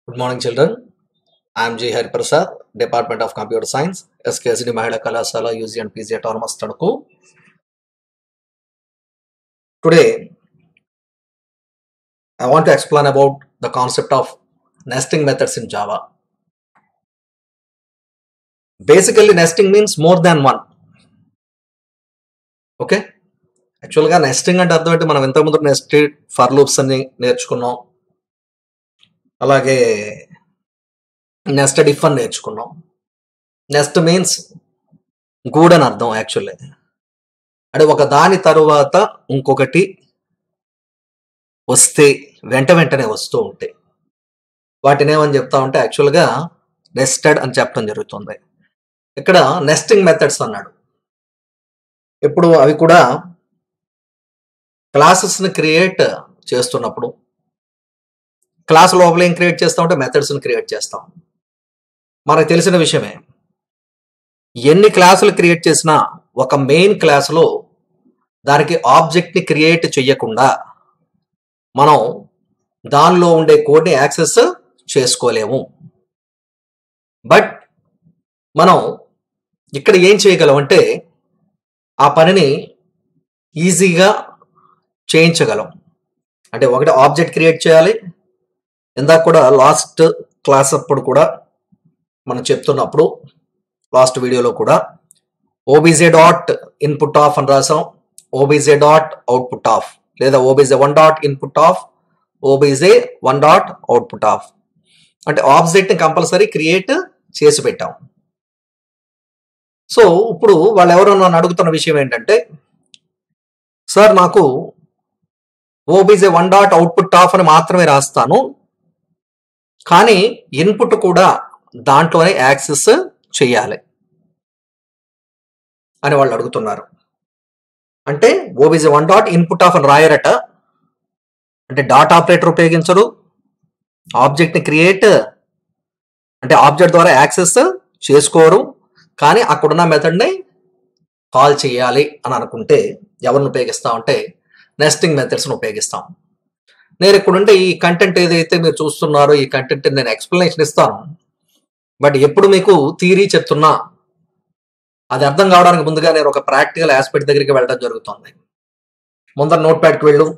Good morning, children. I am G. Hari Prasad, Department of Computer Science, SKSD Mahila Kalasala, UG and PG Autonomous Tanaku. Today, I want to explain about the concept of nesting methods in Java. Basically, nesting means more than one. Okay యాక్చువల్గా nesting అంటే అర్థం ఏంటి మనం ఇంతకుముందు nested for loops అని నేర్చుకున్నాం అలాగే nested if అని నేర్చుకున్నాం నెస్ట్ మీన్స్ గూడ్ అని అర్థం యాక్చువల్లీ అంటే ఒక దాని తరువాత ఇంకొకటి వస్తే వెంట వెంటనే వస్తూ ఉంటాయి వాటిని ఏమని చెప్తా ఉంటే యాక్చువల్గా నెస్టెడ్ అని చెప్పడం జరుగుతుంది ఇక్కడ నెస్టింగ్ మెథడ్స్ అన్నాడు ఇప్పుడు అవి కూడా క్లాసెస్ని క్రియేట్ చేస్తున్నప్పుడు క్లాస్ లోపల ఏం క్రియేట్ చేస్తాం అంటే మెథడ్స్ని క్రియేట్ చేస్తాం మనకు తెలిసిన విషయమే ఎన్ని క్లాసులు క్రియేట్ చేసినా ఒక మెయిన్ క్లాసులో దానికి ఆబ్జెక్ట్ని క్రియేట్ చేయకుండా మనం దానిలో ఉండే కోడ్ని యాక్సెస్ చేసుకోలేము బట్ మనం ఇక్కడ ఏం చేయగలం అంటే ఆ పనిని ఈజీగా చేయించగలం అంటే ఒకటి ఆబ్జెక్ట్ క్రియేట్ చేయాలి ఇందాక కూడా లాస్ట్ క్లాస్ అప్పుడు కూడా మనం చెప్తున్నప్పుడు లాస్ట్ వీడియోలో కూడా ఓబీజే డాట్ ఇన్పుట్ ఆఫ్ అని రాసాం ఓబీజే డాట్ అవుట్పుట్ ఆఫ్ లేదా OBJ one dot input of OBJ one dot output of అంటే ఆబ్జెక్ట్ని కంపల్సరీ క్రియేట్ చేసి పెట్టాం సో ఇప్పుడు వాళ్ళు ఎవరో నన్ను అడుగుతున్న విషయం ఏంటంటే సార్ నాకు OBJ one dot output of అని మాత్రమే రాస్తాను కానీ ఇన్పుట్ కూడా దాంట్లోనే యాక్సెస్ చేయాలి అని వాళ్ళు అడుగుతున్నారు అంటే OBJ one dot input of అని రాయరట అంటే డాట్ ఆపరేటర్ ఉపయోగించరు ఆబ్జెక్ట్ని క్రియేట్ అంటే ఆబ్జెక్ట్ ద్వారా యాక్సెస్ చేసుకోరు కానీ అక్కడున్న మెథడ్ని కాల్ చేయాలి అని అనుకుంటే ఎవరిని ఉపయోగిస్తాం అంటే నెస్టింగ్ మెథడ్స్ని ఉపయోగిస్తాం నేను ఇక్కడుంటే ఈ కంటెంట్ ఏదైతే మీరు చూస్తున్నారో ఈ కంటెంట్ నేను ఎక్స్ప్లెనేషన్ ఇస్తాను బట్ ఎప్పుడు మీకు థీరీ చెప్తున్నా అది అర్థం కావడానికి ముందుగా నేను ఒక ప్రాక్టికల్ ఆస్పెక్ట్ దగ్గరికి వెళ్ళడం జరుగుతుంది ముందర నోట్ ప్యాడ్కి వెళ్ళు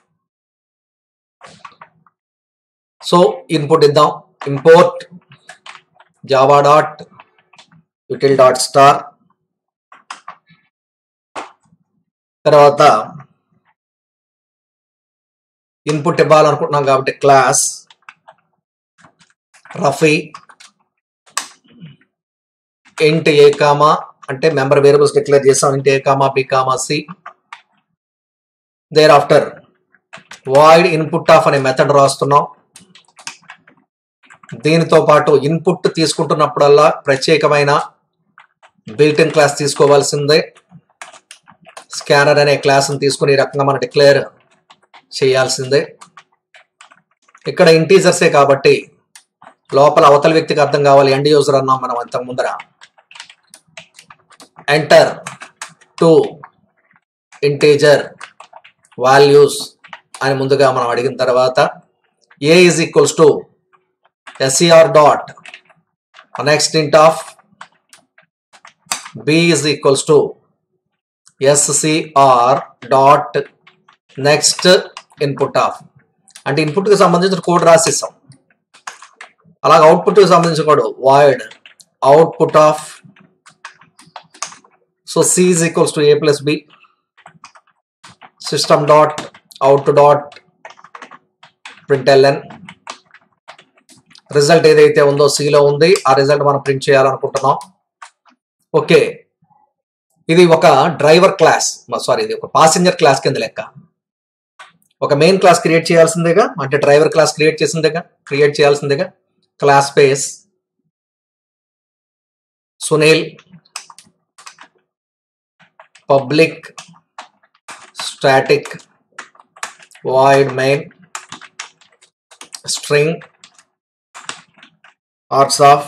సో ఇన్పుట్ ఇద్దాం import Java dot util dot star తర్వాత ఇన్పుట్ ఇవ్వాలనుకుంటున్నాం కాబట్టి class Rafi int A comma అంటే మెంబర్ వేరియబుల్స్ డిక్లేర్ చేసాం int A comma B comma C thereafter void input of అనే మెథడ్ రాస్తున్నాం దీనితో పాటు ఇన్పుట్ తీసుకుంటున్నప్పుడల్లా ప్రత్యేకమైన బిల్ట్ ఇన్ క్లాస్ తీసుకోవాల్సిందే స్కానర్ అనే క్లాస్ని తీసుకుని ఈ రకంగా మనం డిక్లేర్ చేయాల్సిందే ఇక్కడ ఇంటీజర్సే కాబట్టి లోపల అవతల వ్యక్తికి అర్థం కావాలి ఎండ్ యూజర్ అన్నాం మనం అంత ముందర ఎంటర్ టు ఇంటీజర్ వాల్యూస్ అని ముందుగా మనం అడిగిన తర్వాత A is equals to SCR dot next int of b is equals to scr dot next input of అంటే ఇన్పుట్కి సంబంధించిన కోడ్ రాసేసాం అలాగే అవుట్పుట్కి సంబంధించిన code void output of so C is equals to A plus B system dot out dot println result ఏదైతే ఉందో సిలో ఉంది ఆ రిజల్ట్ మనం ప్రింట్ చేయాలనుకుంటున్నాం ఓకే ఇది ఒక డ్రైవర్ క్లాస్ సారీ ఇది ఒక పాసింజర్ క్లాస్ కింద లెక్క ఒక మెయిన్ క్లాస్ క్రియేట్ చేయాల్సిందేగా అంటే డ్రైవర్ క్లాస్ క్రియేట్ చేసిందేగా క్రియేట్ చేయాల్సిందేగా class space Sunil public static void main string args of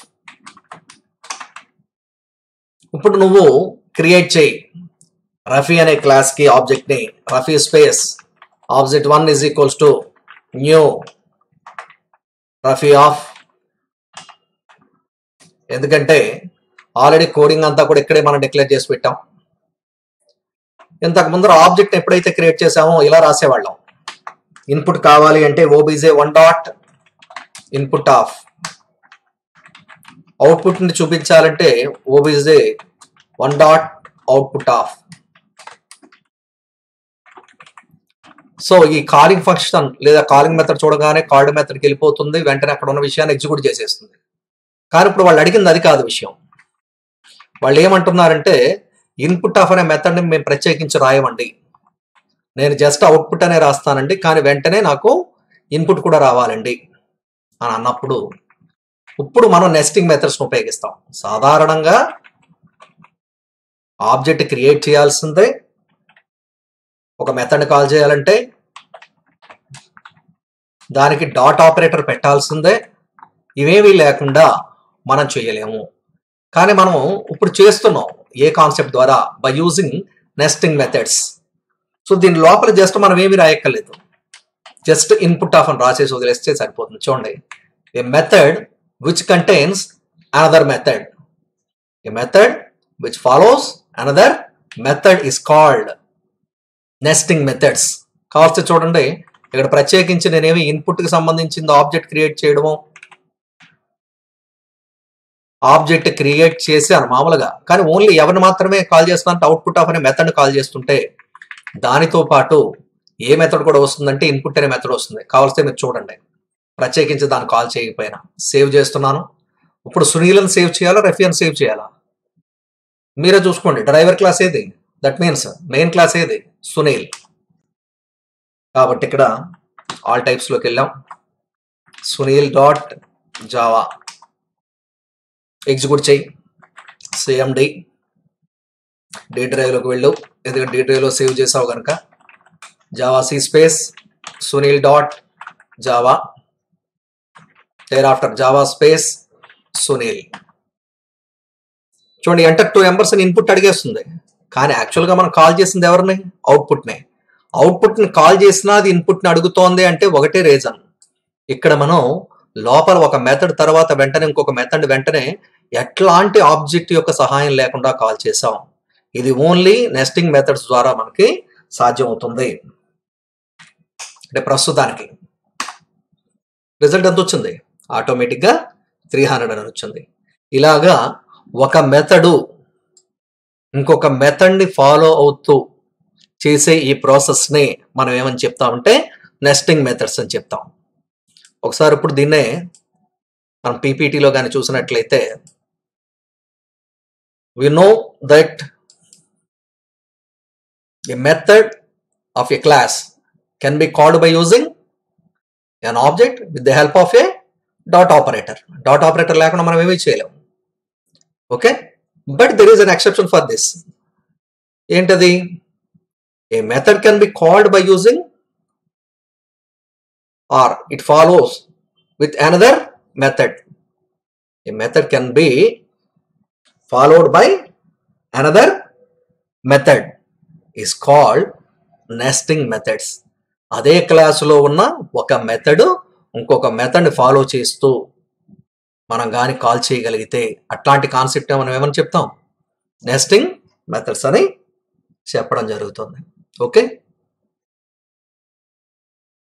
ఇప్పుడు నువ్వు క్రియేట్ చేయి రఫీ అనే క్లాస్కి ఆబ్జెక్ట్ని Rafi space object one is equals to new Rafi of ఎందుకంటే ఆల్రెడీ కోడింగ్ అంతా కూడా ఇక్కడే మనం డిక్లేర్ చేసి పెట్టాం ఇంతకు ముందర ఆబ్జెక్ట్ ఎప్పుడైతే క్రియేట్ చేసామో ఇలా రాసేవాళ్ళం ఇన్పుట్ కావాలి అంటే OBJ one dot input of output ని చూపించాలంటే OBJ one dot output of so ఈ కాలింగ్ ఫంక్షన్ లేదా కాలింగ్ మెథడ్ చూడగానే కార్డ్ మెథడ్కి వెళ్ళిపోతుంది వెంటనే అక్కడ ఉన్న విషయాన్ని ఎగ్జిక్యూట్ చేసేస్తుంది కానీ ఇప్పుడు వాళ్ళు అడిగింది అది కాదు విషయం వాళ్ళు ఏమంటున్నారంటే ఇన్పుట్ ఆఫ్ అనే మెథడ్ని మేము ప్రత్యేకించి రాయమండి నేను జస్ట్ అవుట్పుట్ అనే రాస్తానండి కానీ వెంటనే నాకు ఇన్పుట్ కూడా రావాలండి అని అన్నప్పుడు ఇప్పుడు మనం నెస్టింగ్ మెథడ్స్ ఉపయోగిస్తాం సాధారణంగా ఆబ్జెక్ట్ క్రియేట్ చేయాల్సిందే ఒక మెథడ్ కాల్ చేయాలంటే దానికి డాట్ ఆపరేటర్ పెట్టాల్సిందే ఇవేమీ లేకుండా మనం చేయలేము కానీ మనం ఇప్పుడు చేస్తున్నాం ఏ కాన్సెప్ట్ ద్వారా by using nesting methods so దీని లోపల జస్ట్ మనం ఏమి రాయక్కర్లేదు జస్ట్ ఇన్పుట్ ఆఫ్ అని రాసేసి వదిలేస్తే సరిపోతుంది చూడండి a method which contains another method a method which follows another method is called nesting methods కావాల్సి చూడండి ఇక్కడ ప్రత్యేకించి నేనేమి ఇన్పుట్ కి సంబంధించింది ఆబ్జెక్ట్ క్రియేట్ చేయడము ఆబ్జెక్ట్ క్రియేట్ చేశాను మామూలుగా కానీ ఓన్లీ ఎవరిని మాత్రమే కాల్ చేస్తున్నా అవుట్పుట్ ఆఫ్ అనే మెథడ్ కాల్ చేస్తుంటే దానితో పాటు ఏ మెథడ్ కూడా వస్తుందంటే ఇన్పుట్ అనే మెథడ్ వస్తుంది కావాల్స్తే మీరు చూడండి ప్రత్యేకించి దాన్ని కాల్ చేయకపోయినా సేవ్ చేస్తున్నాను ఇప్పుడు సునీలను సేవ్ చేయాలా రఫియాన్ సేవ్ చేయాలా మీరే చూసుకోండి డ్రైవర్ క్లాస్ ఏది దట్ మీన్స్ మెయిన్ క్లాస్ ఏది సునీల్ కాబట్టి ఇక్కడ ఆల్ టైప్స్లోకి వెళ్ళాం సునీల్ డాట్ జావా ఎగ్జిక్యూట్ చేయి సిఎండి డి డ్రైవ్లోకి వెళ్ళు ఎందుకంటే డి డ్రైవ్లో సేవ్ చేసావు కనుక Java C space Sunil dot Java thereafter Java space Sunil చూడండి ఎంటర్ టూ మెంబర్స్ అని ఇన్పుట్ అడిగేస్తుంది కానీ యాక్చువల్గా మనం కాల్ చేసింది ఎవరిని అవుట్పుట్ని అవుట్పుట్ని కాల్ చేసినా అది ఇన్పుట్ని అడుగుతోంది అంటే ఒకటే రీజన్ ఇక్కడ మనం లోపల ఒక మెథడ్ తర్వాత వెంటనే ఇంకొక మెథడ్ వెంటనే ఎట్లాంటి ఆబ్జెక్ట్ యొక్క సహాయం లేకుండా కాల్ చేసాం ఇది ఓన్లీ నెస్టింగ్ మెథడ్స్ ద్వారా మనకి సాధ్యం అవుతుంది అంటే ప్రస్తుతానికి రిజల్ట్ ఎంత వచ్చింది ఆటోమేటిక్గా త్రీ హండ్రెడ్ అని వచ్చింది ఇలాగా ఒక మెథడు ఇంకొక మెథడ్ని ఫాలో అవుతూ చేసే ఈ ప్రాసెస్ని మనం ఏమని చెప్తామంటే నెస్టింగ్ మెథడ్స్ అని చెప్తాం ఒకసారి ఇప్పుడు దీన్నే మనం పీపీటీలో కానీ చూసినట్లయితే we know that a method of a class can be called by using an object with the help of a dot operator. Dot operator లేకుండా మనం ఏమీ చేయలేం okay but there is an exception for this ఏంటది a method can be called by using or it follows with another method a method can be followed by another method is called nesting methods అదే క్లాసులో ఉన్న ఒక method ఇంకొక మెథడ్ని follow చేస్తూ మనం కానీ call చేయగలిగితే అట్లాంటి కాన్సెప్ట్ మనం ఏమని చెప్తాం నెస్టింగ్ మెథడ్స్ అని చెప్పడం జరుగుతుంది ఓకే